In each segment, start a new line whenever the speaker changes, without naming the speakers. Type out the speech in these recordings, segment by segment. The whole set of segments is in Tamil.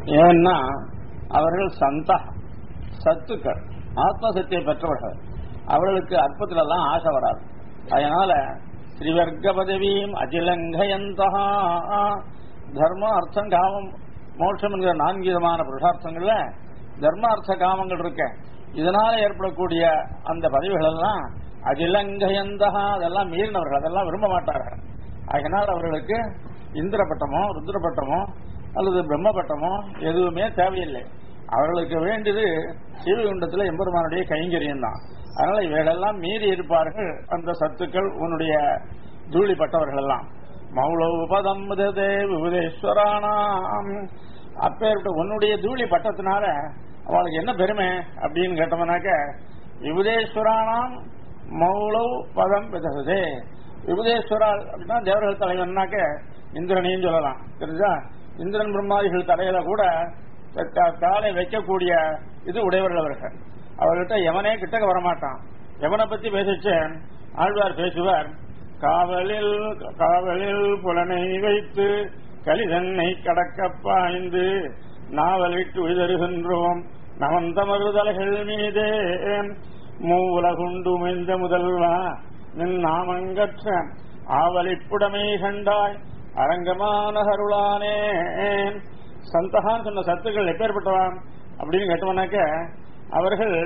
ஏன்னா அவர்கள் சந்தா சத்துக்கள் ஆத்ம சக்தியை பெற்றவர்கள் அவர்களுக்கு அற்பத்துல எல்லாம் ஆசை வராது அதனால ஸ்ரீவர்க்க பதவியும் அஜிலங்கயந்தா தர்மம் அர்த்தம் காமம் மோட்சம் என்கிற நான்கு விதமான புருஷார்த்தங்கள்ல தர்ம அர்த்த காமங்கள் இருக்க இதனால ஏற்படக்கூடிய அந்த பதவிகள் எல்லாம் அஜிலங்கயந்தா அதெல்லாம் மீறினவர்கள் அதெல்லாம் விரும்ப மாட்டார்கள் அதனால் அவர்களுக்கு இந்திர பட்டமோ ருத்ர பட்டமோ அல்லது பிரம்ம பட்டமோ எதுவுமே தேவையில்லை அவர்களுக்கு வேண்டியது சிவகுண்டத்தில் எம்பெருமானுடைய கைங்கரியம் தான் அதனால இவைகளெல்லாம் மீறி இருப்பார்கள் அந்த சத்துக்கள் உன்னுடைய தூளிப்பட்டவர்கள் எல்லாம் மௌளோபதம் விபுதேஸ்வரானாம் அப்பேற்பட்ட உன்னுடைய தூளி பட்டத்தினால அவளுக்கு என்ன பெருமை அப்படின்னு கேட்டோம்னாக்க விபுதேஸ்வரானாம் மௌளவ் பதம் விதசதே விபுதேஸ்வரால் அப்படின்னா தேவர்கள் தலைவன்னாக்க இந்திரனையும் சொல்லலாம் தெரிஞ்சா இந்திரன் பிரம்மாதிகள் தலையில கூட காலை வைக்கக்கூடிய இது உடையவர்கள் அவர்கள் அவர்கிட்ட எவனே கிட்டக்க வரமாட்டான் எவனை பத்தி பேசிச்சு ஆழ்வார் பேசுவார் காவலில் காவலில் புலனை வைத்து கலிதன்னை கடக்க பாய்ந்து நாவலிட்டு உயிதருகின்றோம் நவந்தமருதலைகள் மீதே மூவுலகுண்டு மெய்ந்த முதல்வா நின் நாமங்கற்ற ஆவலிப்புடமை கண்டாய் அரங்கமான அருளானே சந்தகான்னு சொன்ன சத்துக்கள் எப்பேற்பட்டவான் அப்படின்னு கேட்டவனாக்க அவர்கள்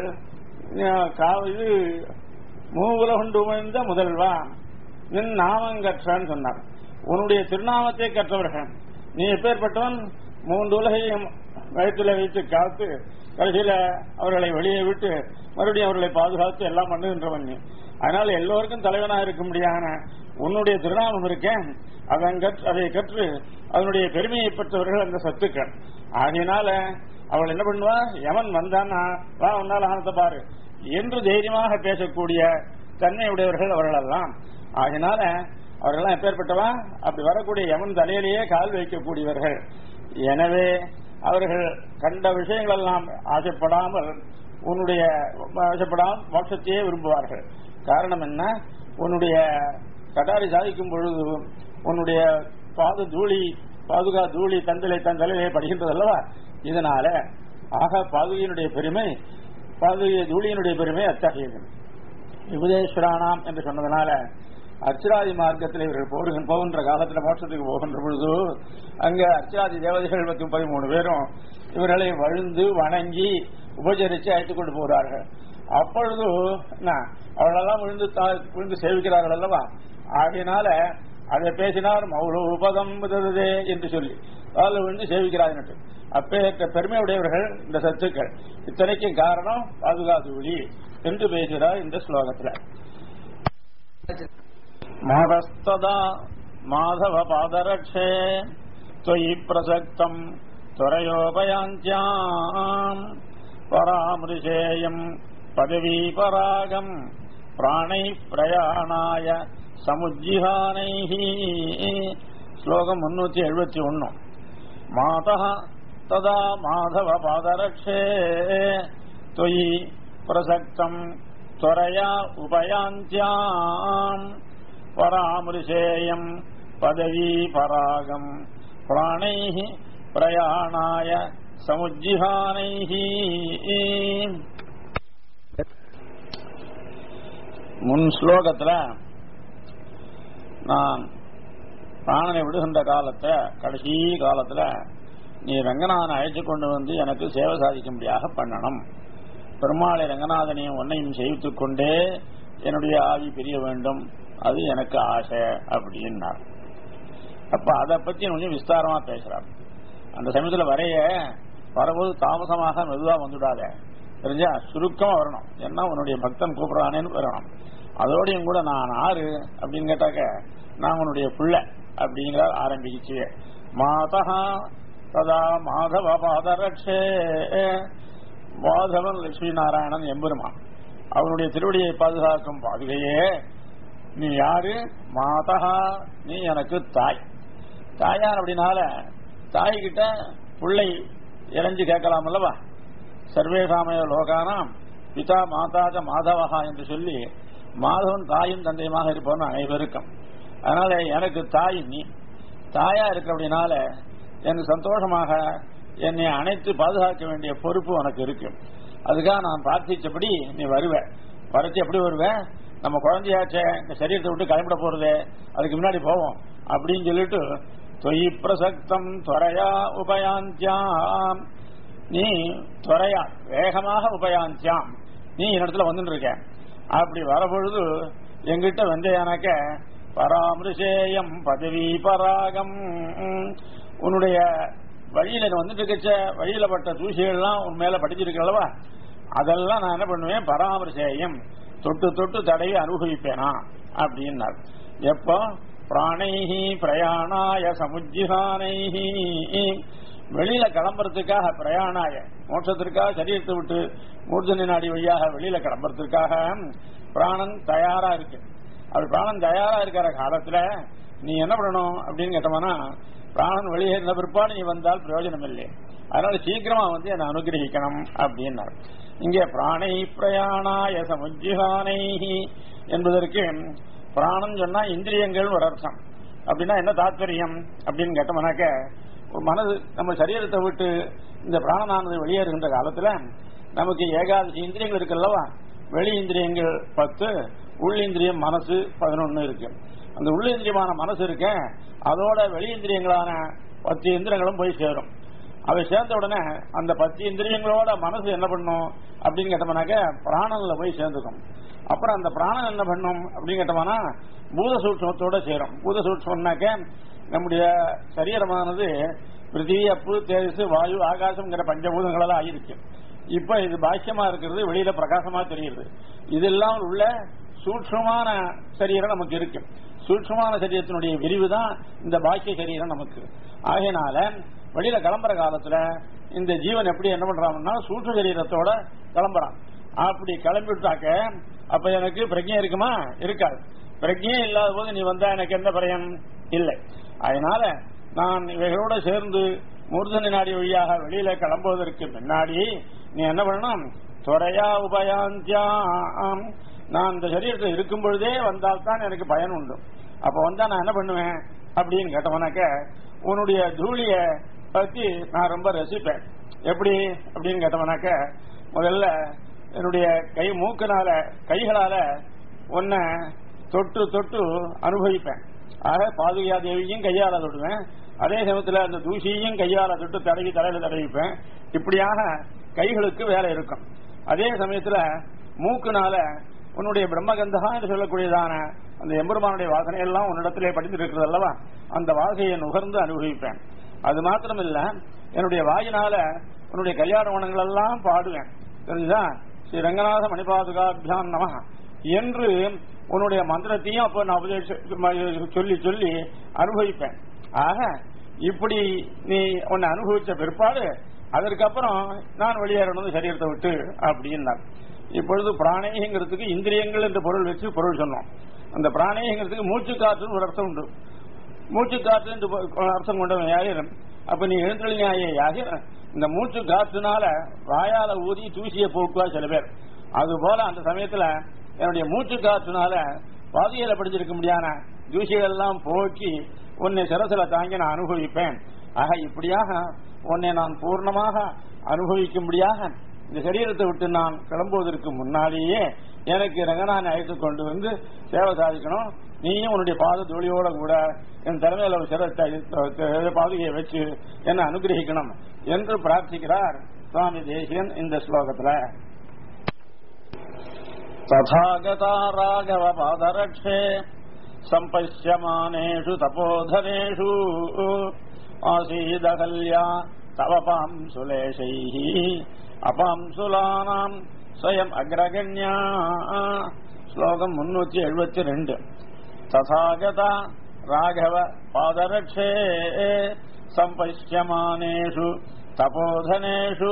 இது மூவுலகுண்டு உமிழ்ந்த முதல்வா நின் நாமங்கற்றான்னு சொன்னார் உன்னுடைய திருநாமத்தை கற்றவர்கள் நீ எப்பேற்பட்டவன் மூன்று உலகையும் வயிற்றுல வைத்து காத்து கடைசியில அவர்களை வெளியே விட்டு மறுபடியும் அவர்களை பாதுகாத்து எல்லாம் பண்ணுகின்றவன் நீ அதனால எல்லோருக்கும் தலைவனா இருக்க முடியான உன்னுடைய திருநாமம் இருக்கேன் அதன் அதை கற்று அதனுடைய பெருமையை பெற்றவர்கள் அந்த சத்துக்கள் ஆகையினால அவள் என்ன பண்ணுவா எவன் வந்தானா வா உன்னால ஆனத்தை பாரு என்று தைரியமாக பேசக்கூடிய தன்மை உடையவர்கள் அவர்கள் எல்லாம் ஆகினால அவர்கள்லாம் எப்பேற்பட்டவா அப்படி வரக்கூடிய எவன் தலையிலேயே கால் வைக்கக்கூடியவர்கள் எனவே அவர்கள் கண்ட விஷயங்கள் எல்லாம் ஆசைப்படாமல் உன்னுடைய ஆசைப்படாமல் மோட்சத்தையே விரும்புவார்கள் காரணம் என்ன உன்னுடைய கடாரி சாதிக்கும் பொழுது உன்னுடைய பாது தூளி பாதுகா தூளி தந்தலை தன் தலையிலே படுகின்றது அல்லவா இதனால ஆக பாதுகையினுடைய பெருமை பாதுகை தூளியினுடைய பெருமை அத்தகையது விபுதேஸ்வரானாம் என்று சொன்னதுனால அர்ச்சராதி மார்க்கத்தில் இவர்கள் போடுகின்ற போகின்ற காலத்தில் மோட்சத்துக்கு போகின்ற பொழுது அங்க அர்ச்சராதி தேவதைகள் பத்தி பதிமூணு பேரும் இவர்களை வழுந்து வணங்கி உபச்சரித்து அழைத்துக் கொண்டு போகிறார்கள் அப்பொழுது அவர்களெல்லாம் விழுந்து விழுந்து சேவிக்கிறார்கள் அல்லவா ஆகையினால அதை பேசினார் மௌல உபதம் என்று சொல்லி அதில் விழுந்து சேவிக்கிறார்கள் அப்பேற்ற பெருமையுடையவர்கள் இந்த சத்துக்கள் இத்தனைக்கும் காரணம் பாதுகாத்து என்று பேசுகிறார் இந்த ஸ்லோகத்தில் மாதஸ்ததா மாதவ பாதரட்சே தொயி பிரசக்தம் துறையோபயாந்தியாம் பராமரிசேயம் பதவி பராகம் பிராணை பிரயாணாய சமுஜிஹானை ஸ்லோகம் முன்னூத்தி எழுபத்தி ஒன்னு மாதா ததா மாதவ பாதரட்சே தொயி பிரசக்தம் त्वरया उपयान्त्याम् परामृशेयम् पदवी परागम् प्राणैः प्रयाणाय समुज्जिहानैः முன் ஸ்லோகத்துல நான் பிராணனை விடுகின்ற காலத்தை கடைசி காலத்துல நீ ரங்கநாதனை அழைச்சு கொண்டு வந்து எனக்கு சேவை சாதிக்கும்படியாக பண்ணணும் பெருமாளை ரங்கநாதனையும் ஒன்னையும் செய்வித்துக் கொண்டே என்னுடைய ஆவி பிரிய வேண்டும் அது எனக்கு ஆசை அப்படின்னார் அப்ப அதை பத்தி கொஞ்சம் விஸ்தாரமா பேசுறார் அந்த சமயத்துல வரைய வரும்போது தாமசமாக மெதுவா வந்துடாத தெரிஞ்சா சுருக்கமா வரணும் ஏன்னா உன்னுடைய பக்தன் கூப்பிடறானேன்னு வரணும் அதோடையும் கூட நான் ஆறு அப்படின்னு கேட்டாக்க நான் உன்னுடைய பிள்ளை அப்படிங்கிற ஆரம்பிச்சு மாதா ததா மாதவ பாதரட்சே மாதவன் லட்சுமி நாராயணன் எம்பெருமான் அவனுடைய திருவடியை பாதுகாக்கும் பாதுகையே நீ யாரு மாதா நீ எனக்கு தாய் தாயார் அப்படின்னால தாய்கிட்ட பிள்ளை இறைஞ்சு கேட்கலாம் அல்லவா சர்வேசாமய லோகானாம் பிதா மாதாஜ மாதவகா என்று சொல்லி மாதவன் தாயும் தந்தையுமாக இருப்பவன் அனைவருக்கும் அதனால எனக்கு தாய் நீ தாயா இருக்க அப்படின்னால எனக்கு சந்தோஷமாக என்னை அணைத்து பாதுகாக்க வேண்டிய பொறுப்பு உனக்கு இருக்கு அதுக்காக நான் பிரார்த்திச்சபடி நீ வருவ வரச்சு எப்படி வருவ நம்ம குழந்தையாச்சே இந்த சரீரத்தை விட்டு கிளம்பிட போறது அதுக்கு முன்னாடி போவோம் அப்படின்னு சொல்லிட்டு தொய் பிரசக்தம் துறையா உபயாந்தியாம் நீ துறையா வேகமாக உபயாந்தியாம் நீ என்னிடத்துல வந்துட்டு இருக்க அப்படி வரபொழுது எங்கிட்ட வந்தேனாக்க பராமரிசேயம் பதவி பராகம் உன்னுடைய வழியில நீ வந்துட்டு இருக்கச்ச வழியில பட்ட தூசிகள்லாம் உன் மேல படிச்சிருக்கல்லவா அதெல்லாம் நான் என்ன பண்ணுவேன் பராமரிசேயம் தொட்டு தொட்டு தடவி அனுபவிப்பேனா அப்படின்னார் எப்போ பிராணைஹி பிரயாணாய சமுஜிஹானைஹி வெளியில கிளம்புறதுக்காக பிரயாணாய மோட்சத்திற்காக சரீரத்தை விட்டு மூர்ஜனி நாடி வழியாக வெளியில கிளம்புறதுக்காக பிராணன் தயாரா இருக்கு அப்படி பிராணன் தயாரா இருக்கிற காலத்துல நீ என்ன பண்ணணும் அப்படின்னு கேட்டோம்னா பிராணன் வெளியேறின பிற்பாடு நீ வந்தால் பிரயோஜனம் இல்லை அதனால சீக்கிரமா வந்து என்னை அனுகிரகிக்கணும் அப்படின்னார் இங்கே பிராணை பிரயாணாய சமுஜிஹானை என்பதற்கு பிராணம் சொன்னா இந்திரியங்கள் ஒரு அர்த்தம் அப்படின்னா என்ன தாத்பரியம் அப்படின்னு கேட்டோம்னாக்க ஒரு மனது நம்ம சரீரத்தை விட்டு இந்த பிராணனானது வெளியேறுகின்ற காலத்துல நமக்கு ஏகாதசி இந்திரியங்கள் இருக்குல்லவா வெளி இந்திரியங்கள் பத்து உள் இந்திரியம் மனசு பதினொன்னு இருக்கு அந்த உள்ள இந்திரியமான மனசு இருக்க அதோட வெளி இந்திரியங்களான பத்து இந்திரியங்களும் போய் சேரும் அவை சேர்ந்த உடனே அந்த பத்து இந்திரியங்களோட மனசு என்ன பண்ணும் அப்படின்னு கேட்டோம்னாக்க பிராணன்ல போய் சேர்ந்துக்கும் அப்புறம் அந்த பிராணன் என்ன பண்ணும் அப்படின்னு கேட்டோம்னா பூத சூட்சமத்தோட சேரும் பூத சூட்சம்னாக்க நம்முடைய சரீரமானது பிருத்திவி அப்பு தேஜஸ் வாயு ஆகாசம்ங்கிற பஞ்சபூதங்களெல்லாம் ஆயிருக்கு இப்ப இது பாக்கியமா இருக்கிறது வெளியில பிரகாசமா தெரியுது இதெல்லாம் உள்ள சூட்சமான சரீரம் நமக்கு இருக்கு சூட்சமான சரீரத்தினுடைய விரிவு தான் இந்த பாக்கிய சரீரம் நமக்கு ஆகையினால வெளியில கிளம்புற காலத்துல இந்த ஜீவன் எப்படி என்ன பண்றான்னா சூட்ச சரீரத்தோட கிளம்புறான் அப்படி கிளம்பிட்டாக்க அப்ப எனக்கு பிரஜை இருக்குமா இருக்காது பிரஜையே இல்லாத போது நீ வந்தா எனக்கு எந்த பயம் இல்லை அதனால நான் இவைகளோட சேர்ந்து மூர்தனி நாடி வழியாக வெளியில கிளம்புவதற்கு முன்னாடி நீ என்ன பண்ணணும் துறையா உபயாந்தியாம் நான் இந்த சரீரத்தில் இருக்கும் பொழுதே வந்தால்தான் எனக்கு பயன் உண்டு அப்ப வந்தா நான் என்ன பண்ணுவேன் அப்படின்னு கேட்டவனாக்க உன்னுடைய தூளிய பத்தி நான் ரொம்ப ரசிப்பேன் எப்படி அப்படின்னு கேட்டவனாக்க முதல்ல என்னுடைய கை மூக்கினால கைகளால உன்னை தொட்டு தொட்டு அனுபவிப்பேன் ஆக பாதுகையா தேவியும் கையால தொடுவேன் அதே சமயத்துல அந்த தூசியையும் கையால தொட்டு தடவி தலையில தடவிப்பேன் இப்படியாக கைகளுக்கு வேலை இருக்கும் அதே சமயத்துல மூக்குனால உன்னுடைய பிரம்மகந்தகா என்று சொல்லக்கூடியதான அந்த எம்பெருமானுடைய வாசனை எல்லாம் உன்னிடத்திலே படிந்து இருக்கிறது அல்லவா அந்த வாசையை நுகர்ந்து அனுபவிப்பேன் அது மாத்திரம் இல்ல என்னுடைய வாயினால உன்னுடைய கல்யாண குணங்கள் எல்லாம் பாடுவேன் தெரிஞ்சுதா ஸ்ரீ ரங்கநாத மணிபாதுகாபியான் நம என்று உன்னுடைய மந்திரத்தையும் அப்ப நான் உபதேச சொல்லி சொல்லி அனுபவிப்பேன் ஆக இப்படி நீ உன்னை அனுபவிச்ச பிற்பாடு அதற்கப்புறம் நான் வெளியேறணும் சரீரத்தை விட்டு அப்படின்னார் இப்பொழுது பிராணேயங்கிறதுக்கு இந்திரியங்கள் என்ற பொருள் வச்சு பொருள் சொன்னோம் அந்த பிராணேயங்கிறதுக்கு மூச்சு காற்றுன்னு ஒரு அர்த்தம் உண்டு மூச்சு காற்று என்று அர்த்தம் கொண்டவன் யாயிரம் அப்ப நீ எழுந்தொழிஞாயே யாகிற இந்த மூச்சு காற்றுனால வாயால ஊதி தூசிய போக்குவா சில பேர் அது போல அந்த சமயத்துல என்னுடைய மூச்சு காற்றுனால பாதியில படிச்சிருக்க முடியாத தூசிகள் எல்லாம் போக்கி உன்னை சிரசில தாங்கி நான் அனுபவிப்பேன் ஆக இப்படியாக உன்னை நான் பூர்ணமாக அனுபவிக்கும்படியாக இந்த சரீரத்தை விட்டு நான் கிளம்புவதற்கு முன்னாலேயே எனக்கு ரங்கநாதனை அழைத்து கொண்டு வந்து சேவை சாதிக்கணும் நீயும் உன்னுடைய பாத தோழியோட கூட என் தலைமையில ஒரு சிரத்தை பாதுகையை வச்சு என்ன அனுகிரகிக்கணும் என்று பிரார்த்திக்கிறார் சுவாமி தேசியன் இந்த ஸ்லோகத்துல ததாகதா ராகவ பாதரட்சே सम्पश्यमानेषु तपोधनेषु आसीदहल्या तव पांसुलेशैः अपांसुलानाम् स्वयम् अग्रगण्या श्लोकम् मुन्नूति एഴുപത്തി രണ്ട് तथागता राघव पादरक्षे सम्पश्यमानेषु तपोधनेषु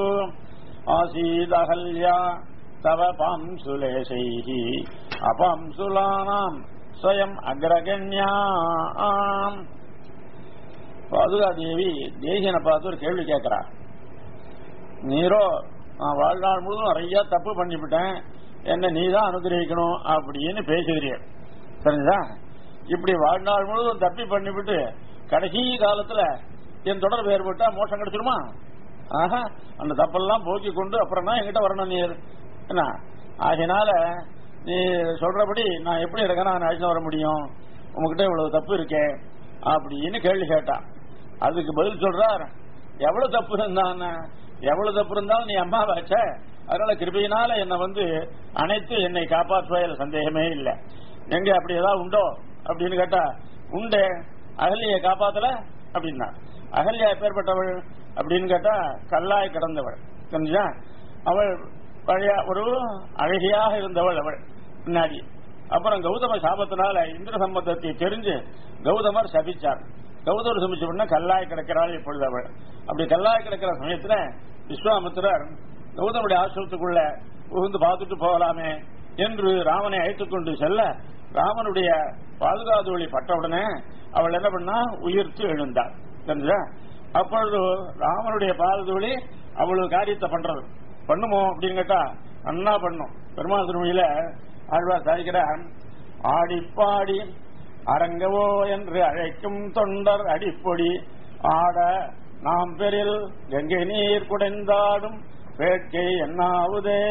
आसीदहल्या तव पांसुलेशैः अपांसुलानाम् ஸ்வயம் அக்ரகண்யாம் பாதுகா தேவி தேசியனை பார்த்து ஒரு கேள்வி கேட்கிறா நீரோ நான் வாழ்நாள் முழுவதும் நிறைய தப்பு பண்ணிவிட்டேன் என்ன நீ தான் அனுகிரகிக்கணும் அப்படின்னு பேசுகிறீர் சரிங்களா இப்படி வாழ்நாள் முழுவதும் தப்பி பண்ணிவிட்டு கடைசி காலத்துல என் தொடர் வேறுபட்டா மோட்சம் கிடைச்சிருமா ஆஹா அந்த தப்பெல்லாம் போக்கி கொண்டு அப்புறம் தான் என்கிட்ட வரணும் நீ என்ன ஆகையினால நீ சொல்றபடி நான் எப்படி இருக்கேன் நான் அழைச்சு வர முடியும் உங்ககிட்ட இவ்வளவு தப்பு இருக்கே அப்படின்னு கேள்வி கேட்டான் அதுக்கு பதில் சொல்றார் எவ்வளவு தப்பு இருந்தான் எவ்வளவு தப்பு இருந்தாலும் நீ அம்மா வச்ச அதனால கிருபையினால என்னை வந்து அனைத்து என்னை காப்பாற்றுவதில் சந்தேகமே இல்லை எங்க அப்படி ஏதாவது உண்டோ அப்படின்னு கேட்டா உண்டு அகல்யை காப்பாத்தல அப்படின்னா அகல்யா எப்பேற்பட்டவள் அப்படின்னு கேட்டா கல்லாய் கிடந்தவள் தெரிஞ்சா அவள் பழைய ஒரு அழகியாக இருந்தவள் அவள் முன்னாடி அப்புறம் கௌதம சாபத்தினால இந்திர சம்பந்தத்தை தெரிஞ்சு கௌதமர் சபிச்சார் கௌதமர் சபிச்ச உடனே கல்லாய் கிடக்கிறாள் இப்பொழுது அவள் அப்படி கல்லாய் கிடக்கிற சமயத்துல விஸ்வாமித்திரர் கௌதமுடைய ஆசிரமத்துக்குள்ள புகுந்து பார்த்துட்டு போகலாமே என்று ராமனை அழைத்துக் கொண்டு செல்ல ராமனுடைய பாதுகாதொழி பட்டவுடனே அவள் என்ன பண்ணா உயிர்த்து எழுந்தாள் தெரிஞ்சா அப்பொழுது ராமனுடைய பாதுகாதொழி அவ்வளவு காரியத்தை பண்றது பண்ணுமோ அப்படின்னு கேட்டா அண்ணா பண்ணும் பெருமாள் திருமொழியில ஆழ்வார் சாதிக்கிறார் ஆடிப்பாடி அரங்கவோ என்று அழைக்கும் தொண்டர் அடிப்பொடி ஆட நாம் பெரில் கங்கை நீர் குடைந்தாடும் வேட்கை என்னாவுதே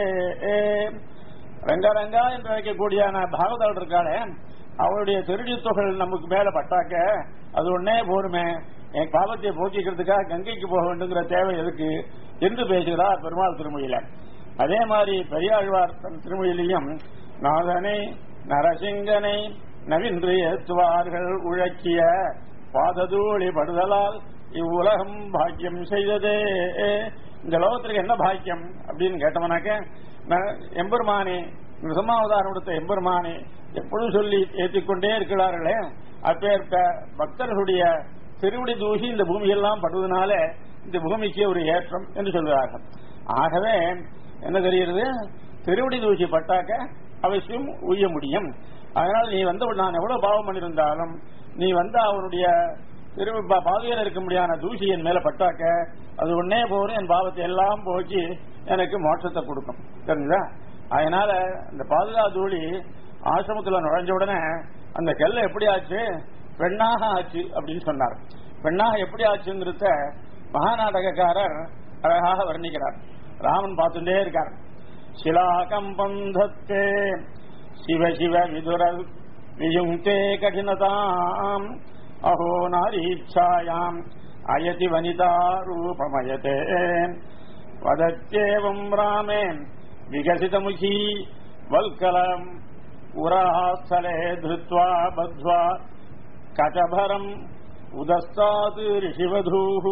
ரங்க ரங்கா என்று அழைக்கக்கூடியான பாகவதாள் இருக்காளே அவளுடைய திருடி தொகை நமக்கு மேல பட்டாக்க அது ஒன்னே போருமே என் பாவத்தை போக்கிக்கிறதுக்காக கங்கைக்கு போக வேண்டுங்கிற தேவை எதுக்கு என்று பேசுகிறார் பெருமாள் திருமொழியில அதே மாதிரி பெரியாழ்வார் தன் திருமொழியிலையும் நாதனை நரசிங்கனை நவின்று ஏற்றுவார்கள் உழக்கிய பாததூளி படுதலால் இவ்வுலகம் பாக்கியம் செய்ததே இந்த லோகத்திற்கு என்ன பாக்கியம் அப்படின்னு கேட்டவனாக்க நான் எம்பெருமானே நிசமாவதாரம் கொடுத்த எம்பெருமானே எப்பொழுதும் சொல்லி ஏற்றிக்கொண்டே இருக்கிறார்களே அப்பேற்ப பக்தர்களுடைய திருவிடி தூசி இந்த பூமியெல்லாம் படுவதனால இந்த பூமிக்கு ஒரு ஏற்றம் என்று சொல்கிறார்கள் ஆகவே என்ன தெரிகிறது திருவிடி தூசி பட்டாக்க அவசியம் உய்ய முடியும் அதனால் நீ வந்து நான் எவ்வளவு பாவம் பண்ணியிருந்தாலும் நீ வந்து அவனுடைய திரு பாதையில் இருக்க முடியாத தூசி என் மேல பட்டாக்க அது ஒன்னே போதும் என் பாவத்தை எல்லாம் போக்கி எனக்கு மோட்சத்தை கொடுக்கும் தெரிஞ்சுதா அதனால இந்த பாதுகா தூளி ஆசிரமத்துல நுழைஞ்ச உடனே அந்த கல்ல எப்படி ஆச்சு பெண்ணாக ஆச்சு அப்படின்னு சொன்னார் பெண்ணாக எப்படி ஆச்சுங்கிறத மகாநாடகக்காரர் அழகாக வர்ணிக்கிறார் ராமன் பார்த்துட்டே இருக்கார் சிலாகம் பந்தத்தே சிவ சிவ விதுர வியுங்கே கடினதாம் அஹோ நாரீச்சாயாம் அயதி வனிதா ரூபமயதே வதத்தேவம் ராமே விகசிதமுகி வல்கலம் உராஸ்தலே திருத்வா பத்வா கச்சபரம் உதஸ்தாது ரிஷிவதூஹு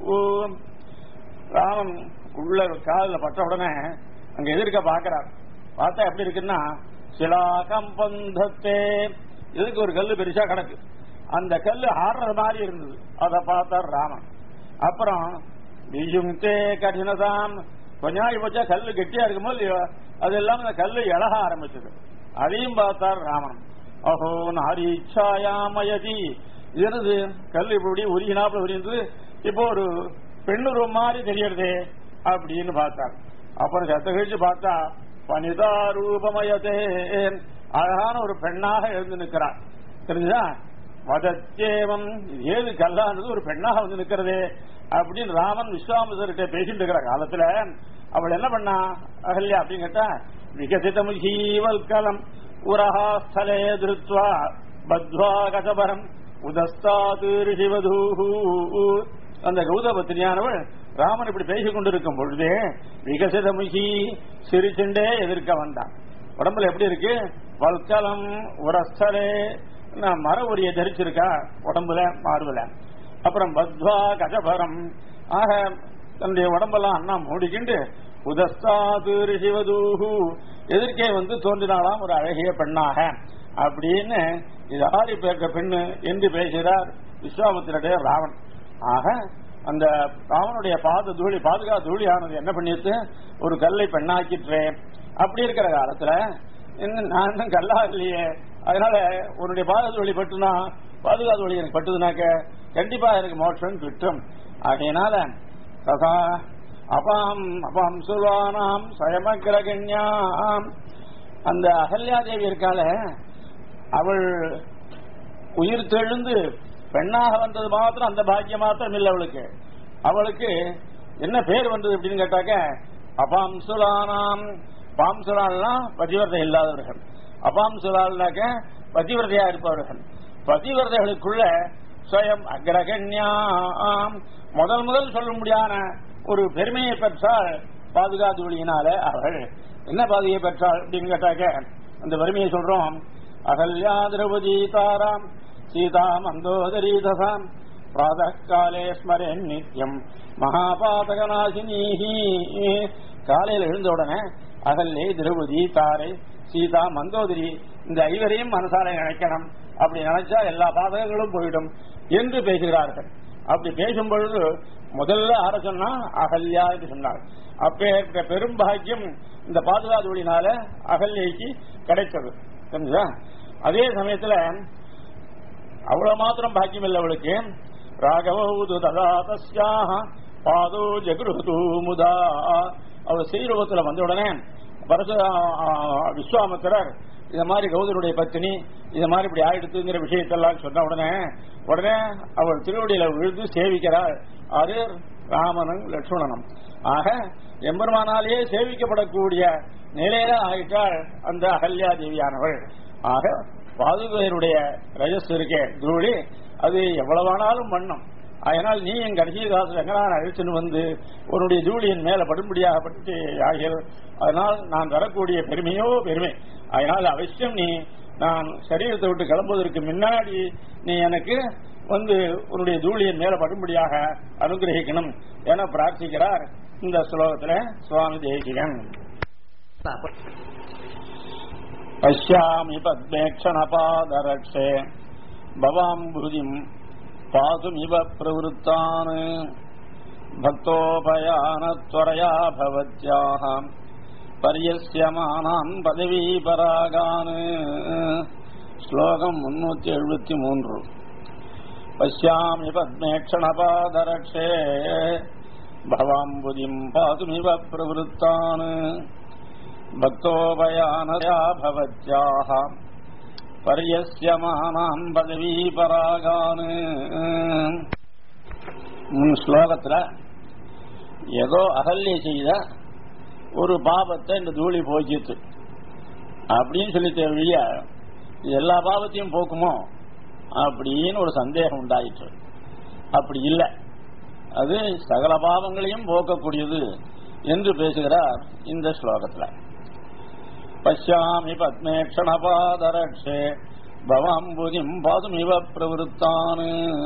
ராமன் உள்ள காலில் பட்ட உடனே அங்க எதிர்க்க பாக்குறார் பார்த்தா எப்படி இருக்குன்னா சிலாகம் பந்தத்தே இதுக்கு ஒரு கல்லு பெருசா கிடக்கு அந்த கல்லு ஆடுறது மாதிரி இருந்தது அதை பார்த்தார் ராமன் அப்புறம் வியுங்கே கடினதாம் கொஞ்ச நாள் போச்சா கல்லு கெட்டியா இருக்குமோ இல்லையோ அது எல்லாம் அந்த கல்லு இழக ஆரம்பிச்சது அதையும் பார்த்தார் ராமன் அஹோ நாரீச்சாயாமயதி இருது கல் இப்படி உருகினாப்புல உரிந்தது இப்போ ஒரு பெண்ணுருவம் மாதிரி தெரியறதே அப்படின்னு பார்த்தார் அப்புறம் சத்த கழிச்சு பார்த்தா வனிதா ரூபமயதே அழகான ஒரு பெண்ணாக எழுந்து நிற்கிறார் தெரிஞ்சுதா வதத்தேவம் ஏது கல்லானது ஒரு பெண்ணாக வந்து நிற்கிறதே அப்படின்னு ராமன் விஸ்வாமிசர்கிட்ட பேசிட்டு இருக்கிற காலத்துல அவள் என்ன பண்ணா அகல்யா அப்படின்னு கேட்டா விகசிதமுகீவல்கலம் உரஹா ஸ்தலே திருத்வா பத்வா கதபரம் உதஸ்தாது ரிஷிவதூஹு அந்த கௌதபத்திரியானவள் ராமன் இப்படி பேசிக் கொண்டிருக்கும் பொழுதே விகசிதமுகி சிரிச்சுண்டே எதிர்க்க வந்தான் உடம்புல எப்படி இருக்கு வல்கலம் உரஸ்தலே மர உரிய தரிச்சிருக்கா உடம்புல மார்புல அப்புறம் பத்வா கஜபரம் ஆக தன்னுடைய உடம்பெல்லாம் அண்ணா மூடிக்கிண்டு உதஸ்தாது ரிஷிவதூஹு எதிர்க்கே வந்து தோன்றினாலாம் ஒரு அழகிய பெண்ணாக அப்படின்னு இது ஆதி பேர்க்க பெண்ணு என்று பேசுகிறார் விஸ்வாமித்திரடைய ராவன் ஆக அந்த ராவனுடைய பாத தூளி பாதுகா தூளி ஆனது என்ன பண்ணிட்டு ஒரு கல்லை பெண்ணாக்கிற்றே அப்படி இருக்கிற காலத்துல இன்னும் நான் இன்னும் கல்லா இல்லையே அதனால உன்னுடைய பாத தூளி பட்டுனா பாதுகா தூளி எனக்கு பட்டுதுனாக்க கண்டிப்பா எனக்கு மோட்சம் கிட்டும் ஆகையினால ததா அபாம் அபாம் சுல்வானாம் சயமகிரகண்யாம் அந்த அகல்யா தேவி இருக்கால அவள் உயிர் தெழுந்து பெண்ணாக வந்தது மாத்திரம் அந்த பாக்கியம் மாத்திரம் இல்லை அவளுக்கு அவளுக்கு என்ன பேர் வந்தது அப்படின்னு கேட்டாக்க அபாம்சுலானாம் பாம்சுலால்னா பதிவிரதை இல்லாதவர்கள் அபாம்சுலால்னாக்க பதிவிரதையா இருப்பவர்கள் பதிவிரதைகளுக்குள்ள ஸ்வயம் அக்ரகண்யாம் முதல் முதல் சொல்ல முடியாத ஒரு பெருமையை பெற்றால் பாதுகாத்துவழியினால அவள் என்ன பாதுகை பெற்றாள் அப்படின்னு கேட்டாக்க அந்த பெருமையை சொல்றோம் அகல்யா திரௌபதி தாராம் சீதா மந்தோதரி தசாம் பிராத காலே ஸ்மரன் நித்யம் மகாபாதகநாசினீஹி காலையில் எழுந்த உடனே அகல்லே திரௌபதி தாரை சீதா மந்தோதரி இந்த ஐவரையும் மனசால நினைக்கணும் அப்படி நினைச்சா எல்லா பாதகங்களும் போயிடும் என்று பேசுகிறார்கள் அப்படி பேசும் பொழுது முதல்ல ஆர சொன்னா அகல்யா என்று சொன்னார் அப்பேற்ற பெரும் பாக்கியம் இந்த பாதுகாதொழினால அகல்யைக்கு கிடைத்தது தெரிஞ்சா அதே சமயத்துல அவ்வளவு மாத்திரம் பாக்கியம் இல்லை அவளுக்கு ராகவது ததா தஸ்யாக பாதோ ஜெகுருது முதா அவர் ஸ்ரீரூபத்துல வந்த உடனே பரசு விஸ்வாமித்திரர் இந்த மாதிரி கௌதருடைய பத்தினி இந்த மாதிரி இப்படி ஆயிடுத்துங்கிற விஷயத்தெல்லாம் சொன்ன உடனே உடனே அவள் திருவடியில விழுந்து சேவிக்கிறாள் அது ராமனும் லட்சுமணனும் ஆக எம்பெருமானாலேயே சேவிக்கப்படக்கூடிய நிலையில ஆயிட்டாள் அந்த அகல்யா தேவியானவள் ஆக பாதுகையருடைய ரஜஸ் இருக்கே தூளி அது எவ்வளவானாலும் பண்ணும் அதனால் நீ என் கடைசி காலத்தில் எங்களான் அழைச்சுன்னு வந்து உன்னுடைய தூளியின் மேல படும்படியாக பட்டு ஆகிறது அதனால் நான் தரக்கூடிய பெருமையோ பெருமை அதனால் அவசியம் நீ நான் சரீரத்தை விட்டு கிளம்புவதற்கு முன்னாடி நீ எனக்கு வந்து உன்னுடைய தூளியின் மேல படும்படியாக அனுகிரகிக்கணும் என பிரார்த்திக்கிறார் இந்த ஸ்லோகத்துல சுவாமி தேசிகன் பசியாமி பத்மேக்ஷணபாதரட்சே பவாம்புதிம் பாதுமிவ பிரவருத்தான் பக்தோபயானத்வரயா பவத்யாः பரியஸ்யமானான் பதவீபராகான் ஸ்லோகம் முன்னூத்தி எழுபத்தி மூன்று பசியாமி பத்மேக்ஷணபாதரட்சே பவாம்புதிம் பாதுமிவ பிரவருத்தான் பக்தோபயானயா பவத்யாः பரியஸ்யமானான் பதவீபராகான் முன் ஸ்லோகத்துல ஏதோ அகல்ய செய்த ஒரு பாபத்தை இந்த தூளி போக்கிட்டு அப்படின்னு சொல்லி வழிய எல்லா பாவத்தையும் போக்குமோ அப்படின்னு ஒரு சந்தேகம் உண்டாயிற்று அப்படி இல்லை அது சகல பாவங்களையும் போக்கக்கூடியது என்று பேசுகிறார் இந்த ஸ்லோகத்துல பசியாமி பத்மேக்ஷணபாதரட்சே பவாம்புதிம் பாதுமிவ பிரவருத்தான்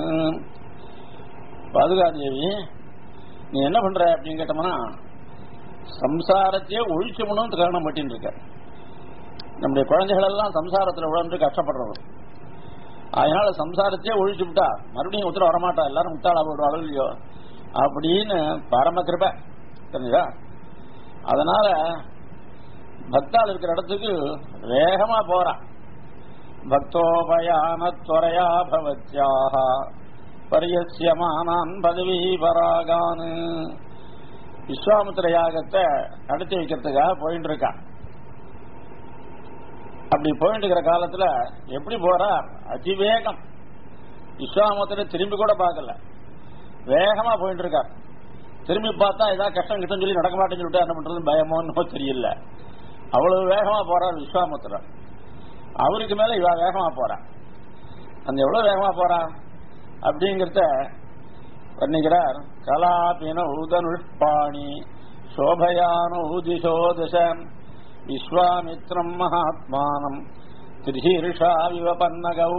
பாதுகாதேவி நீ என்ன பண்ற அப்படின்னு கேட்டோம்னா சம்சாரத்தையே ஒழிச்சுமணும் காரணம் பட்டின்னு இருக்க நம்முடைய குழந்தைகள் எல்லாம் சம்சாரத்துல உழந்து கஷ்டப்படுறது அதனால சம்சாரத்தையே ஒழிச்சு விட்டா மறுபடியும் உத்தர வரமாட்டா எல்லாரும் முட்டாளா போடுவாள் இல்லையோ அப்படின்னு பரம கிருப தெரிஞ்சா அதனால பக்தால் இருக்கிற இடத்துக்கு வேகமா போறான் பக்தோபயான துவரையா பவத்யாக பரியசியமானான் பதவி பராகான் விஸ்வாமித்திர யாகத்தை நடத்தி வைக்கிறதுக்காக போயிட்டு இருக்கான் அப்படி போயிட்டு இருக்கிற காலத்துல எப்படி போறார் அதிவேகம் விஸ்வாமித்திர திரும்பி கூட பார்க்கல வேகமா போயிட்டு இருக்கார் திரும்பி பார்த்தா ஏதாவது கஷ்டம் கிட்டம் சொல்லி நடக்க மாட்டேன்னு சொல்லிட்டு என்ன பண்றது பயமோன்னு தெரியல அவ்வளவு வேகமா போறார் விஸ்வாமித்திரர் அவருக்கு மேல இவ வேகமா போறா அந்த எவ்வளவு வேகமா போறா அப்படிங்கறத வர்ணிக்கிறார் கலாபின உதனுஷ்பாணி சோபயானு திசோ தசம் விஸ்வாமித்ரம் மகாத்மானம் திரிஷீர்ஷா விவபன்னகௌ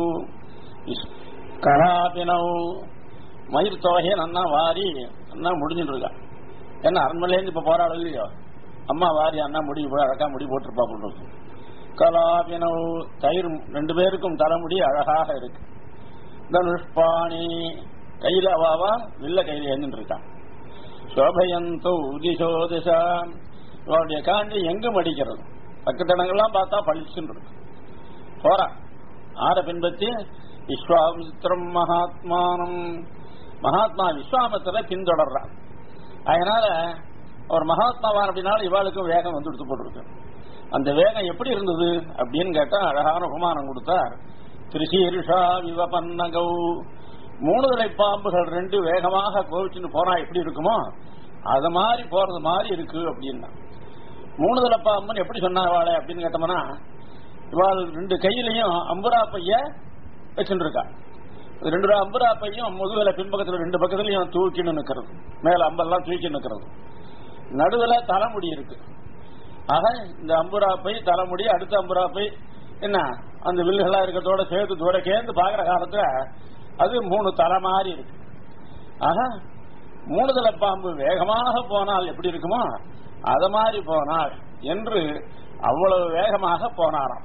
கலாபினவு மயிர் தொகையை நன்னா வாரி அண்ணா முடிஞ்சுட்டு இருக்கா ஏன்னா அரண்மனையிலேருந்து இப்ப போராட இல்லையோ அம்மா வாரி அண்ணா முடி போய் அழகா முடி போட்டிருப்பா போட்டு கலாபினவு தயிர் ரெண்டு பேருக்கும் தலைமுடி அழகாக இருக்கு தனுஷ்பாணி கையில அவாவா வில்ல கையில எழுந்துட்டு இருக்கான் சோபயந்தோ உதிசோ திசா இவருடைய காண்டி எங்கும் அடிக்கிறது பக்கத்தடங்கள்லாம் பார்த்தா பளிச்சுன்னு இருக்கு போறா ஆற பின்பற்றி விஸ்வாமித்திரம் மகாத்மானம் மகாத்மா விஸ்வாமித்திர பின்தொடர்றான் அதனால அவர் மகாத்மாவான் அப்படின்னாலும் இவாளுக்கும் வேகம் வந்து எடுத்து போட்டிருக்கு அந்த வேகம் எப்படி இருந்தது அப்படின்னு கேட்டா அழகான உபமானம் கொடுத்தார் திரிசீர்ஷா விவபன்னகௌ மூணு தலை பாம்புகள் ரெண்டு வேகமாக கோவிச்சுன்னு போனா எப்படி இருக்குமோ அது மாதிரி போறது மாதிரி இருக்கு அப்படின்னா மூணு தலை பாம்புன்னு எப்படி சொன்னாவாளே அப்படின்னு கேட்டோம்னா இவாள் ரெண்டு கையிலையும் அம்புரா பைய வச்சுட்டு இருக்கா இது ரெண்டு அம்புரா பையும் முதுகுல பின்பக்கத்துல ரெண்டு பக்கத்துலயும் தூக்கின்னு நிக்கிறது மேல அம்பெல்லாம் தூக்கி நிக்கிறது நடுவுல தலைமுடி இருக்கு ஆக இந்த அம்புரா பை தலைமுடி அடுத்த அம்புரா பை என்ன அந்த வில்லுகளா இருக்கிறதோட சேர்த்து தூர கேந்து பாக்குற காலத்துல அது மூணு தலை மாதிரி இருக்கு ஆக மூணு தலை பாம்பு வேகமாக போனால் எப்படி இருக்குமோ அத மாதிரி போனால் என்று அவ்வளவு வேகமாக போனாராம்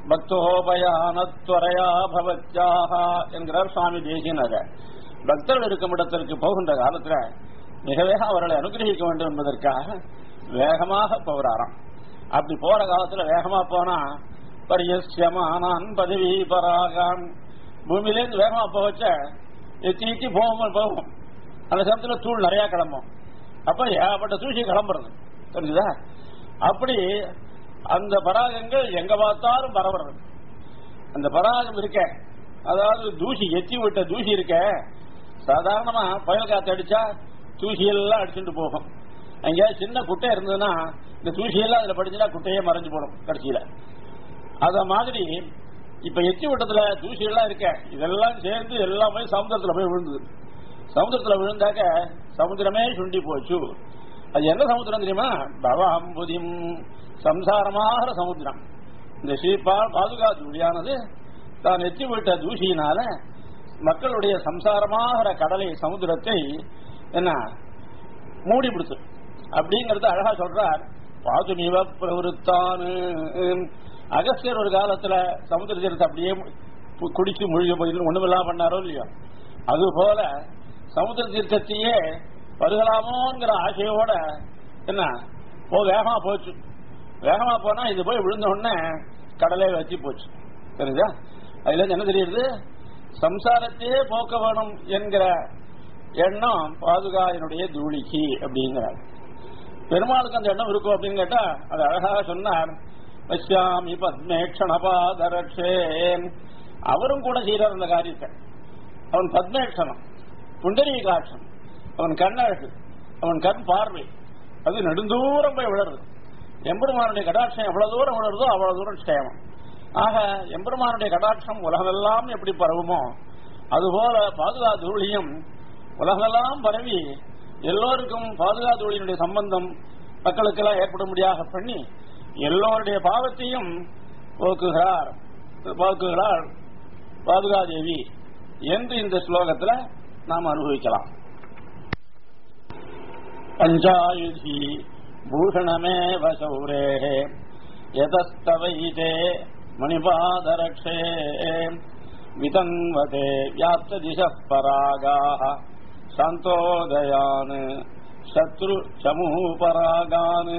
பக்தோபயானத்வரையா பவத்யாக என்கிறார் சுவாமி தேசியனாக பக்தர்கள் இருக்கும் இடத்திற்கு போகின்ற காலத்துல மிக வேகம் அவர்களை அனுகிரகிக்க வேண்டும் என்பதற்காக வேகமாக போகிறாராம் அப்படி போற காலத்துல வேகமா போனா பரியசியமானான் பதவி பராகான் பூமியிலேருந்து வேகமா போகச்ச எத்தி எத்தி போகும் போகும் அந்த சமயத்துல தூள் நிறைய கிளம்பும் அப்ப ஏகப்பட்ட தூசி கிளம்புறது தெரிஞ்சுதா அப்படி அந்த பராகங்கள் எங்க பார்த்தாலும் பரவுறது அந்த பராகம் இருக்க அதாவது தூசி எத்தி விட்ட தூசி இருக்க சாதாரணமா புயல் காத்து அடிச்சா தூசி எல்லாம் அடிச்சுட்டு போகும் அங்க சின்ன குட்டை இருந்ததுன்னா இந்த தூசி எல்லாம் அதுல படிச்சுன்னா குட்டையே மறைஞ்சு போடும் கடைசியில அத மாதிரி இப்ப எச்சி வட்டத்துல தூசி எல்லாம் இருக்க இதெல்லாம் சேர்ந்து எல்லாமே சமுத்திரத்துல போய் விழுந்தது சமுத்திரத்துல விழுந்தாக்க சமுத்திரமே சுண்டி போச்சு அது என்ன சமுத்திரம் தெரியுமா பவாம்புதிம் சம்சாரமாகிற சமுத்திரம் இந்த ஸ்ரீபா பாதுகா தூளியானது தான் எச்சி விட்ட தூசியினால மக்களுடைய சம்சாரமாகிற கடலை சமுத்திரத்தை என்ன மூடி பிடிச்சு அப்படிங்கறது அழகா சொல்றார் பாதுமிவ பிரவருத்தானு அகஸ்தியர் ஒரு காலத்துல சமுத்திர ஜலத்தை அப்படியே கு- குடிச்சு முழுக போய் ஒண்ணுமில்லாம பண்ணாரோ இல்லையோ அது போல சமுத்திர தீர்க்கத்தையே பருகலாமோங்கிற ஆசையோட என்ன போ வேகமா போச்சு வேகமா போனா இது போய் விழுந்த உடனே கடலே வச்சு போச்சு தெரியுதா அதுல இருந்து என்ன தெரியுது சம்சாரத்தையே போக்க வேணும் என்கிற எண்ணம் பாதுகாயினுடைய தூளிக்கு அப்படிங்கிறார் பெருமாளுக்கு அந்த எண்ணம் இருக்கும் அப்படின்னு கேட்டா அது அழகாக சொன்னார் பஷ்யாமி பத்மேக்ஷணபாதரட்சேன் அவரும் கூட செய்யறார் அந்த காரியத்தை அவன் பத்மேக்ஷணம் புண்டரீகாட்சம் அவன் கண்ணழகு அவன் கண் பார்வை அது நெடுந்தூரம் போய் விழருது எம்பெருமானுடைய கடாட்சம் எவ்வளவு தூரம் விழருதோ அவ்வளவு தூரம் க்ஷேமம் ஆக எம்பெருமானுடைய கடாட்சம் உலகமெல்லாம் எப்படி பரவுமோ அதுபோல பாதுகா தூளியும் உலகமெல்லாம் பரவி எல்லோருக்கும் பாதுகா தூளியினுடைய சம்பந்தம் மக்களுக்கெல்லாம் ஏற்படும்படியாக பண்ணி எல்லோருடைய பாவத்தையும் போக்குகிறார் போக்குகிறார் பாதுகாதேவி என்று இந்த ஸ்லோகத்துல நாம் அனுபவிக்கலாம் பஞ்சாயுதி பூஷணமேவ சௌரே யதஸ்தவைதே மணிபாதரக்ஷே விதன்வதே வியாப்த திச பராகாः சாந்தோதயான் சத்ரு சமூபராகான்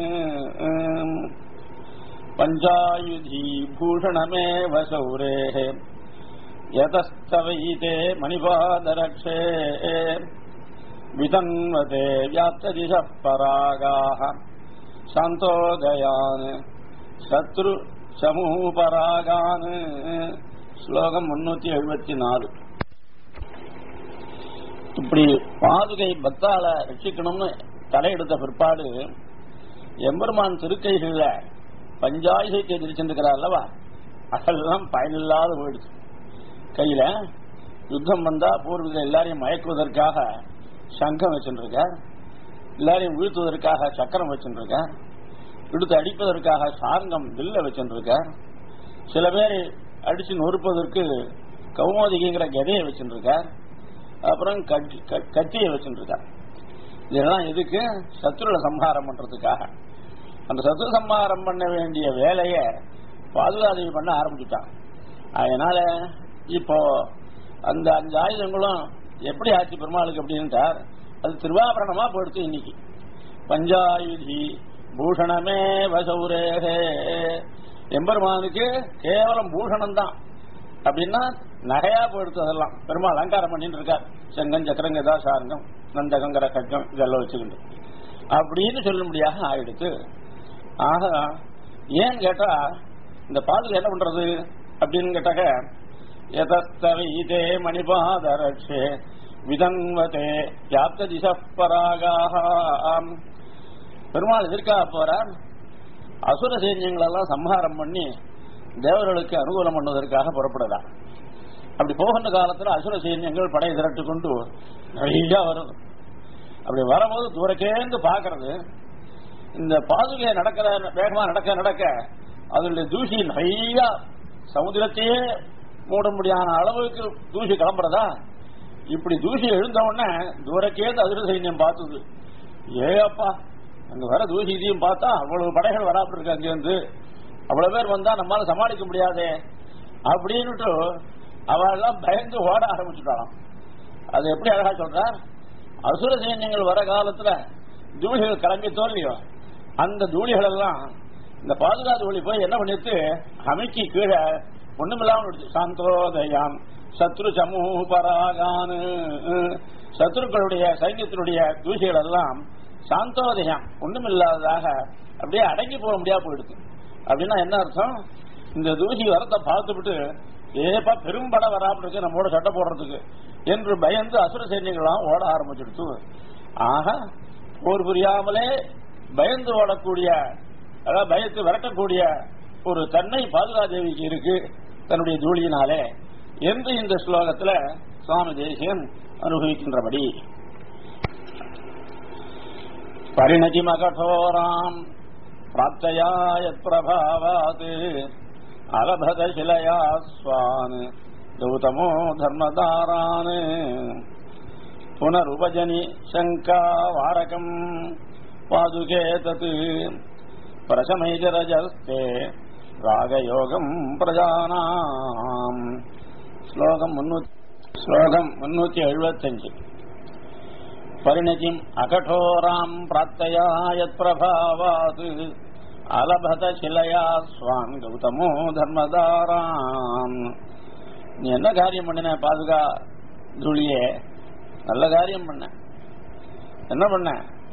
பஞ்சாயுதி பூஷணமேவ சௌரேः யதஸ்தவைதே மணிபாதரக்ஷே விதன்வதே வியாப்ததிச பராகாः சாந்தோதயான் சத்ரு சமூபராகான் ஸ்லோகம் முன்னூத்தி எழுபத்தி நாலு இப்படி பாதுகை பக்தால ரட்சிக்கணும்னு தலையெடுத்த பிற்பாடு எம்பெருமான் திருக்கைகள்ல பஞ்சாயுகத்தை எதிர்ச்சிருக்கிறார் அல்லவா அதெல்லாம் பயனில்லாத போயிடுச்சு கையில யுத்தம் வந்தா பூர்வீக எல்லாரையும் மயக்குவதற்காக சங்கம் வச்சுருக்கார் எல்லாரையும் வீழ்த்துவதற்காக சக்கரம் வச்சுருக்கார் விடுத்து அடிப்பதற்காக சார்கம் வில்ல வச்சுருக்கார் சில பேர் அடிச்சு நொறுப்பதற்கு கௌமோதிகிங்கிற கதையை வச்சுருக்கார் அப்புறம் கட்டி- க- கத்தியை வச்சுருக்கார் இதெல்லாம் எதுக்கு சத்ருல சம்ஹாரம் பண்றதுக்காக அந்த சத்ரு சம்ஹாரம் பண்ண வேண்டிய வேலையை பாதுகாதேவி பண்ண ஆரம்பிச்சுட்டான் அதனால இப்போ அந்த அஞ்சு ஆயுதங்களும் எப்படி ஆச்சு பெருமாளுக்கு அப்படின்ட்டார் அது திருவாபரணமா போயிடுச்சு இன்னைக்கு பஞ்சாயுதி பூஷணமே வசௌரேகே எம்பெருமானுக்கு கேவலம் பூஷணம் தான் அப்படின்னா நகையா போயிடுச்சு அதெல்லாம் பெருமாள் அலங்காரம் பண்ணிட்டு இருக்கார் செங்கம் சக்கரம் கதா சாரங்கம் நந்தகங்கர கட்டம் இதெல்லாம் வச்சுக்கிட்டு அப்படின்னு சொல்லும்படியாக ஆயிடுச்சு ஆக ஏன்னு கேட்டா இந்த பாதுகா என்ன பண்றது அப்படின்னு கேட்டாக்க யதஸ்தவீதே மணிபாதரட்சே விதன்வதே யாப்த திசப்பராகாக பெருமாள் எதிர்க்காக போறார் அசுர சைன்யங்களெல்லாம் சம்ஹாரம் பண்ணி தேவர்களுக்கு அனுகூலம் பண்ணுவதற்காக புறப்படுறார் அப்படி போகின்ற காலத்துல அசுர சைன்யங்கள் படை திரட்டு கொண்டு நிறைய வரும் அப்படி வரும்போது தூரக்கேந்து பாக்குறது இந்த பாதுகை நடக்கிற வேகமா நடக்க நடக்க அதனுடைய தூசி நிறைய சமுதிரத்தையே மூட முடியாத அளவுக்கு தூசி கிளம்புறதா இப்படி தூசி எழுந்த உடனே தூரக்கேந்து அசுர சைன்யம் பார்த்தது ஏப்பா அங்க வர தூசி இதையும் பார்த்தா அவ்வளவு படைகள் வராமல் இருக்கு அங்கிருந்து அவ்வளவு பேர் வந்தா நம்மளால சமாளிக்க முடியாதே அப்படின்னுட்டு அவெல்லாம் பயந்து ஓட ஆரம்பிச்சுட்டாளாம் அது எப்படி அழகா சொல்றார் அசுர சைன்யங்கள் வர காலத்துல தூளிகள் கிளம்பி தோல்லையோ அந்த தூளிகள் எல்லாம் இந்த பாதுகாத்து ஒளி போய் என்ன பண்ணிட்டு அமைக்கி கீழே ஒண்ணுமில்லாம விடுச்சு சாந்தோதயாம் சத்ரு சமூக பராகானு சத்ருக்களுடைய சைன்யத்தினுடைய தூசிகள் எல்லாம் சாந்தோதயம் ஒண்ணுமில்லாததாக அப்படியே அடங்கி போக முடியாது போயிடுது அப்படின்னா என்ன அர்த்தம் இந்த தூசி வரத்தை பார்த்துவிட்டு ஏப்பா பெரும்பட வராமல் இருக்கு நம்மோட சட்டை போடுறதுக்கு என்று பயந்து அசுர சைன்யங்கள்லாம் ஓட ஆரம்பிச்சிடுச்சு ஆக போர் புரியாமலே பயந்து ஓடக்கூடிய அதாவது பயத்து விரட்டக்கூடிய ஒரு தன்மை பாதுகாதேவிக்கு இருக்கு தன்னுடைய தூளியினாலே என்று இந்த ஸ்லோகத்துல சுவாமி தேசியன் அனுபவிக்கின்றபடி परिणतिमकठोराम् प्राप्तया यत्प्रभावात् अलभदशिलया स्वान् गौतमो धर्मदारान् पुनरुपजनि शङ्कावारकम् पादुके तत् प्रशमैजरजस्ते रागयोगम् प्रजानाम् श्लोकम् मुन्नूति श्लोकम् मुन्नूति एഴുപത്തഞ്ച് परिणतिम् अकठोराम् प्राप्तया यत्प्रभावात् अलभत शिलया स्वान् கௌதமோ தர்மதாராம் நீ என்ன காரியம் பண்ணின பாதுகா துளியே நல்ல காரியம் பண்ண என்ன பண்ண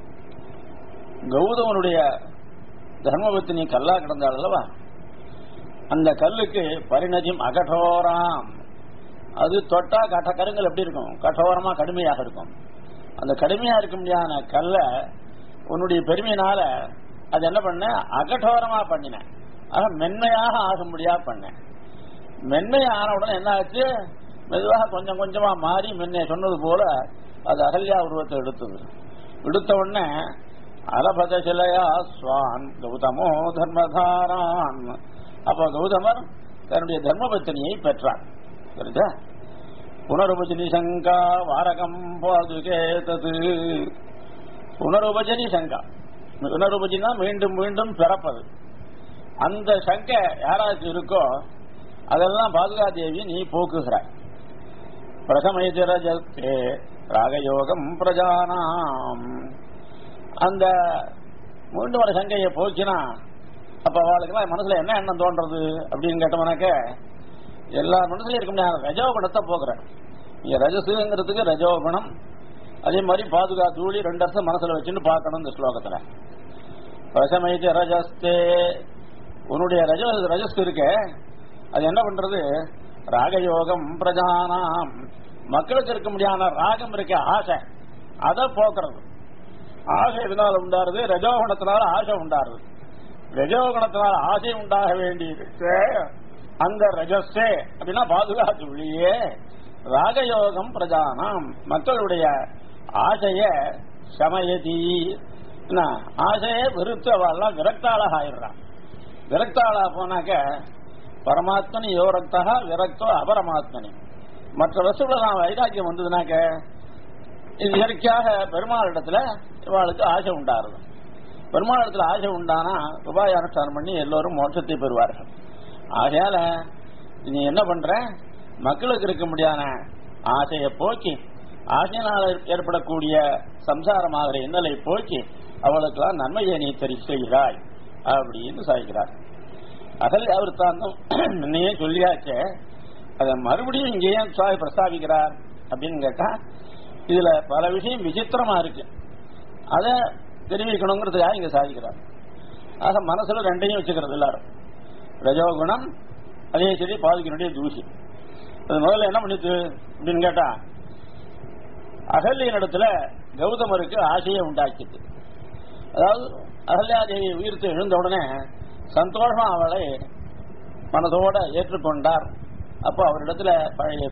கௌதமனுடைய தர்மபத்தினி கல்லா கிடந்தாள் அல்லவா அந்த கல்லுக்கு பரிணதிம் அகடோராம் அது தொட்டா கட்ட கருங்கல் எப்படி இருக்கும் கட்டோரமா கடுமையாக இருக்கும் அந்த கடுமையா இருக்க முடியாத கல்ல உன்னுடைய பெருமையினால அது என்ன பண்ண அகடோரமா பண்ணின ஆக மென்மையாக ஆக முடியா பண்ண மென்மை ஆன உடனே என்ன ஆச்சு மெதுவாக கொஞ்சம் கொஞ்சமா மாறி முன்னே சொன்னது போல அது அகல்யா உருவத்தை எடுத்தது எடுத்த உடனே அலபத சிலையா சுவான் கௌதமோ தர்மதாரான் அப்ப கௌதமர் தன்னுடைய தர்மபத்தினியை பெற்றார் புரியுதா புனருபஜனி சங்கா வாரகம் பாதுகே தது புனருபஜனி சங்கா புனருபஜினா மீண்டும் மீண்டும் பிறப்பது அந்த சங்கை யாராச்சும் இருக்கோ அதெல்லாம் பாதுகாதேவி நீ போக்குகிறாய் பிரசமைதிரஜத்தே ராகயோகம் பிரஜானாம் அந்த மீண்டும் ஒரு சங்கையை போக்கினா அப்ப அவளுக்குலாம் மனசுல என்ன எண்ணம் தோன்றது அப்படின்னு கேட்டோம்னாக்க எல்லா மனசுலயும் இருக்க முடியாது ரஜோ குணத்தை போக்குறேன் நீங்க ரஜசுங்கிறதுக்கு ரஜோ குணம் அதே மாதிரி பாதுகா தூளி ரெண்டு அர்த்தம் மனசுல வச்சுன்னு பார்க்கணும் இந்த ஸ்லோகத்துல பிரசமைத்து ரஜஸ்தே உன்னுடைய ரஜ ரஜஸ் இருக்கு அது என்ன பண்றது ராகயோகம் பிரஜானாம் மக்களுக்கு இருக்க முடியாத ராகம் இருக்க ஆசை அதை போக்குறது ஆசை எதனால உண்டாருது ரஜோகுணத்தினால ஆசை உண்டாருது ரஜோகுணத்தினால ஆசை உண்டாக வேண்டியிருக்கு அந்த ரஜஸே அப்படின்னா பாதுகாத்து உள்ளியே ராகயோகம் பிரஜானாம் மக்களுடைய ஆசைய சமயதி என்ன, ஆசையே வெறுத்து அவெல்லாம் விரக்தாளாக ஆயிடுறான் விரக்தாளா போனாக்க பரமாத்மனி யோரக்தா விரக்தோ அபரமாத்மனி மற்ற வசுல நான் வைராக்கியம் வந்ததுனாக்க இது இயற்கையாக பெருமாள் இடத்துல இவாளுக்கு ஆசை உண்டாருது பெருமாள் இடத்துல ஆசை உண்டானா உபாய அனுஷ்டானம் பண்ணி எல்லோரும் மோட்சத்தை பெறுவார்கள் ஆகையால நீ என்ன பண்ற மக்களுக்கு இருக்க முடியாத ஆசையை போக்கி ஆசையினால் ஏற்படக்கூடிய சம்சாரமாகிற இன்னலை போக்கி அவளுக்கெல்லாம் நன்மையை நீ தெரி செய்கிறாய் அப்படின்னு சாய்க்கிறார் அகல் விற்த்தாந்தம் முன்னையே சொல்லியாச்சே அதை மறுபடியும் இங்கே ஏன் சுவாமி பிரஸ்தாபிக்கிறார் அப்படின்னு கேட்டா இதுல பல விஷயம் விசித்திரமா இருக்கு அதை தெரிவிக்கணுங்கிறதுக்காக இங்க சாதிக்கிறார் ஆக மனசுல ரெண்டையும் வச்சுக்கிறது எல்லாரும் ரஜோகுணம் அதே சரி பாதுகினுடைய தூசி அது முதல்ல என்ன பண்ணிச்சு அப்படின்னு கேட்டா அகல்யின் இடத்துல கௌதமருக்கு ஆசையை உண்டாக்கிது அதாவது அகல்யாதேவி உயிர்த்து எழுந்த உடனே சந்தோஷமா அவளை மனதோட ஏற்றுக்கொண்டார் அப்போ அவரிடத்துல பழைய